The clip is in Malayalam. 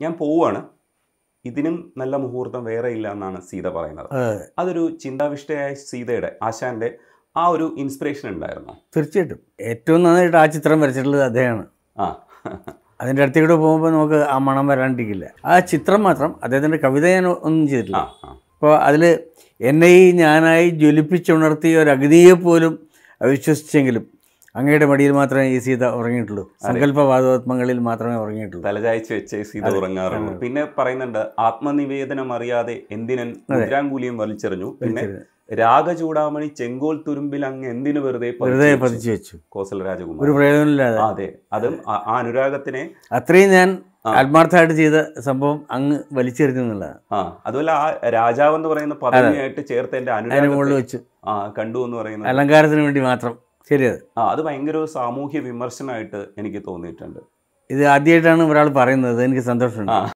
ഞാൻ പോവാണ് ഇതിനും നല്ല മുഹൂർത്തം വേറെ ഇല്ല എന്നാണ് സീത പറയുന്നത് അതെ അതൊരു ചിന്താവിഷ്ടയായ സീതയുടെ ആശാന്റെ ആ ഒരു ഇൻസ്പിറേഷൻ ഉണ്ടായിരുന്നോ തീർച്ചയായിട്ടും ഏറ്റവും നന്നായിട്ട് ആ ചിത്രം വരച്ചിട്ടുള്ളത് അദ്ദേഹമാണ് ആ അതിൻ്റെ അടുത്തേക്കൂടെ പോകുമ്പോൾ നമുക്ക് ആ മണം വരാണ്ടിരിക്കില്ല ആ ചിത്രം മാത്രം അദ്ദേഹത്തിൻ്റെ കവിത ഞാൻ ഒന്നും ചെയ്തിട്ടില്ല ആ ആ അപ്പോൾ അതിൽ എന്നെ ഈ ഞാനായി ജ്വലിപ്പിച്ചുണർത്തിയ ഒരു അഗതിയെ പോലും അവിശ്വസിച്ചെങ്കിലും അങ്ങയുടെ മടിയിൽ മാത്രമേ ഈ സീത ഉറങ്ങിയിട്ടുള്ളൂ സങ്കല്പവാദോത്മങ്ങളിൽ മാത്രമേ ഉറങ്ങിയിട്ടുള്ളൂ തലചായ്ച്ച് വെച്ച് സീത ഉറങ്ങാറുള്ളൂ പിന്നെ പറയുന്നുണ്ട് ആത്മനിവേദനം അറിയാതെ എന്തിനൻ മുദ്രാങ്കൂലിയും വലിച്ചെറിഞ്ഞു പിന്നെ രാഗചൂടാമണി ചെങ്കോൽ തുരുമ്പിൽ അങ്ങ് എന്തിനു വെറുതെ വെറുതെ പതിച്ചു വെച്ചു? പതിച്ചു വെച്ചു കോസല രാജകുമാർ ഒരു പ്രയോജനമില്ലാതെ ആ, അതെ അതും ആ- ആ അനുരാഗത്തിനെ അത്രയും ഞാൻ ആത്മാർത്ഥമായിട്ട് ചെയ്ത സംഭവം അങ്ങ് വലിച്ചെറിഞ്ഞു എന്നുള്ളതാണ് ആ അതുപോലെ ആ രാജാവ് എന്ന് പറയുന്ന പദവിയായിട്ട് ചേർത്ത് എന്റെ അതിന് മുകളിൽ അനുരാഗത്തെ വെച്ച് ആ കണ്ടു എന്ന് പറയുന്നത് അലങ്കാരത്തിന് വേണ്ടി മാത്രം ശരിയത് ആ അത് ഭയങ്കര ഒരു സാമൂഹ്യ വിമർശനമായിട്ട് എനിക്ക് തോന്നിയിട്ടുണ്ട് ഇത് ആദ്യമായിട്ടാണ് ഒരാൾ പറയുന്നത് എനിക്ക് സന്തോഷമുണ്ട് ആ